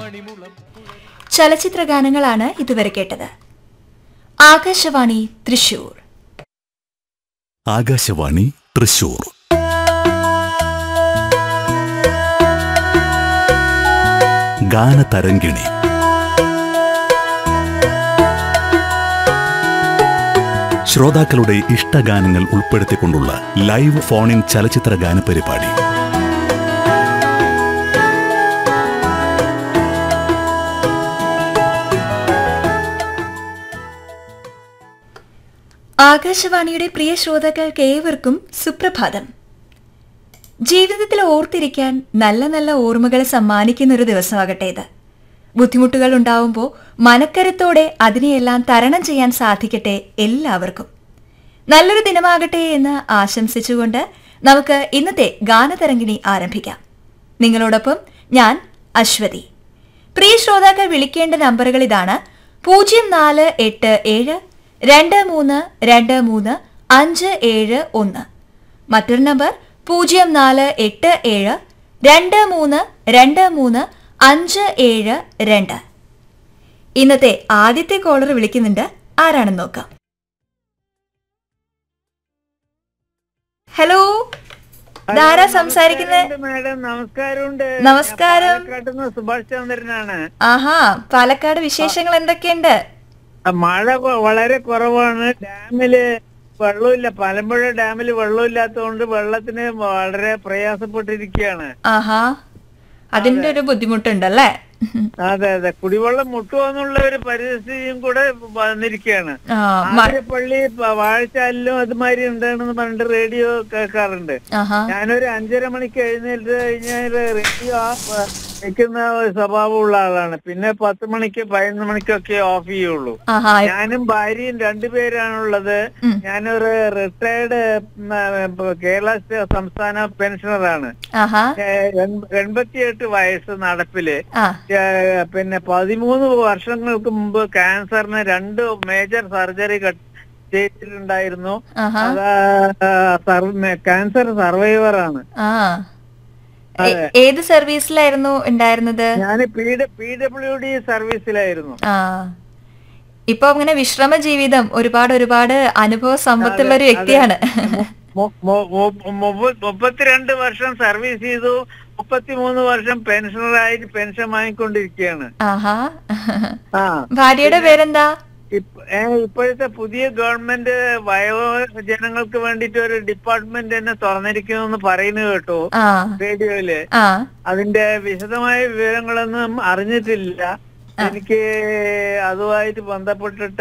ചലച്ചിത്ര ഗാനങ്ങളാണ് ഇതുവരെ കേട്ടത് ആകാശവാണി തൃശൂർ ആകാശവാണി തൃശൂർ ഗാനതരംഗിണി ശ്രോതാക്കളുടെ ഇഷ്ടഗാനങ്ങൾ ഉൾപ്പെടുത്തിക്കൊണ്ടുള്ള ലൈവ് ഫോൺ ഇൻ ചലച്ചിത്ര ഗാന പരിപാടി ആകാശവാണിയുടെ പ്രിയ ശ്രോതാക്കൾക്ക് ഏവർക്കും സുപ്രഭാതം ജീവിതത്തിൽ ഓർത്തിരിക്കാൻ നല്ല നല്ല ഓർമ്മകൾ സമ്മാനിക്കുന്ന ഒരു ദിവസമാകട്ടെ ഇത് ബുദ്ധിമുട്ടുകൾ ഉണ്ടാവുമ്പോൾ മനക്കരുത്തോടെ അതിനെയെല്ലാം തരണം ചെയ്യാൻ സാധിക്കട്ടെ എല്ലാവർക്കും നല്ലൊരു ദിനമാകട്ടെ എന്ന് ആശംസിച്ചുകൊണ്ട് നമുക്ക് ഇന്നത്തെ ഗാനതരംഗിണി ആരംഭിക്കാം നിങ്ങളോടൊപ്പം ഞാൻ അശ്വതി പ്രിയ ശ്രോതാക്കൾ വിളിക്കേണ്ട നമ്പറുകൾ ഇതാണ് പൂജ്യം നാല് എട്ട് ഏഴ് രണ്ട് മൂന്ന് രണ്ട് മൂന്ന് അഞ്ച് ഏഴ് ഒന്ന് മറ്റൊരു നമ്പർ പൂജ്യം നാല് എട്ട് ഏഴ് രണ്ട് മൂന്ന് രണ്ട് മൂന്ന് അഞ്ച് ഏഴ് രണ്ട് ഇന്നത്തെ ആദ്യത്തെ കോളർ വിളിക്കുന്നുണ്ട് ആരാണെന്ന് നോക്കാം ഹലോ ധാരാ സംസാരിക്കുന്നത് മാഡം നമസ്കാരമുണ്ട് നമസ്കാരം. പാലക്കാട്ടുനിന്ന് സുഭാഷ് ചന്ദ്രനാണ് ആഹാ പാലക്കാട് വിശേഷങ്ങൾ എന്തൊക്കെയുണ്ട് ആ, മഴ കൊ- വളരെ കുറവാണ് ഡാമില് വെള്ളമില്ല പലമ്പുഴ ഡാമിൽ വെള്ളമില്ലാത്തതുകൊണ്ട് വെള്ളത്തിന് വളരെ പ്രയാസപ്പെട്ടിരിക്കുകയാണ് ആഹാ അതിന്റെ ഒരു ബുദ്ധിമുട്ടുണ്ടല്ലേ അതെ അതെ കുടിവെള്ളം മുട്ടുമെന്നുള്ള ഒരു പരിസ്ഥിതിയും കൂടെ വന്നിരിക്കുകയാണ് ആ മ- ആതിരപ്പള്ളി പ- വാഴച്ചാലിലും അതുമാതിരി ഉണ്ടെന്ന് പറഞ്ഞിട്ട് റേഡിയോ കേൾക്കാറുണ്ട് ആഹാ ഞാനൊരു അഞ്ചര മണിക്ക് എഴുന്നേറ്റ് കഴിഞ്ഞാൽ റേഡിയോ ഓഫ് വെക്കുന്ന ഒരു സ്വഭാവമുള്ള ആളാണ് പിന്നെ പത്ത് മണിക്ക് പതിനൊന്ന് മണിക്കൊക്കെ ഓഫ് ചെയ്യുള്ളൂ ആഹാ ഞാനും ഭാര്യയും രണ്ടുപേരാണുള്ളത് ഉം. ഞാനൊരു റിട്ടയർഡ് കേരള സ്റ്റേ- സംസ്ഥാന പെൻഷനറാണ് ആഹാ എൺപത്തിയെട്ട് വയസ്സ് നടപ്പില് ആ ഏ, പിന്നെ പതിമൂന്ന് വർഷങ്ങൾക്ക് മുമ്പ് ക്യാൻസറിന് രണ്ട് മേജർ സർജറി ചെയ്തിട്ടുണ്ടായിരുന്നു ആഹാ അത് ക്യാൻസർ സർവൈവർ ആണ് ആ എ- ഏത് സർവീസിലായിരുന്നു ഉണ്ടായിരുന്നത് ഞാൻ പി പി ഡബ്ല്യു ഡി സർവീസിലായിരുന്നു ആ ഇപ്പൊ അങ്ങനെ വിശ്രമ ജീവിതം ഒരുപാട് ഒരുപാട് അനുഭവ സമ്പത്തുള്ള ഒരു വ്യക്തിയാണ് മു- മു- മു- മുപ്പ- മുപ്പത്തിരണ്ട് വർഷം സർവീസ് ചെയ്തു മുപ്പത്തിമൂന്ന് വർഷം പെൻഷനറായിട്ട് പെൻഷൻ വാങ്ങിക്കൊണ്ടിരിക്കുകയാണ് ആഹാ ആ ഭാര്യയുടെ പേരെന്താ ഇപ്പ- ഏ, ഇപ്പോഴത്തെ പുതിയ ഗവൺമെന്റ് വയോജനങ്ങൾക്ക് വേണ്ടിയിട്ട് ഒരു ഡിപ്പാർട്ട്മെന്റ് തന്നെ തുറന്നിരിക്കുന്നു പറയുന്നത് കേട്ടു ആ റേഡിയോയില് ആ അതിന്റെ വിശദമായ വിവരങ്ങളൊന്നും അറിഞ്ഞിട്ടില്ല എനിക്ക് അതുമായിട്ട് ബന്ധപ്പെട്ടിട്ട്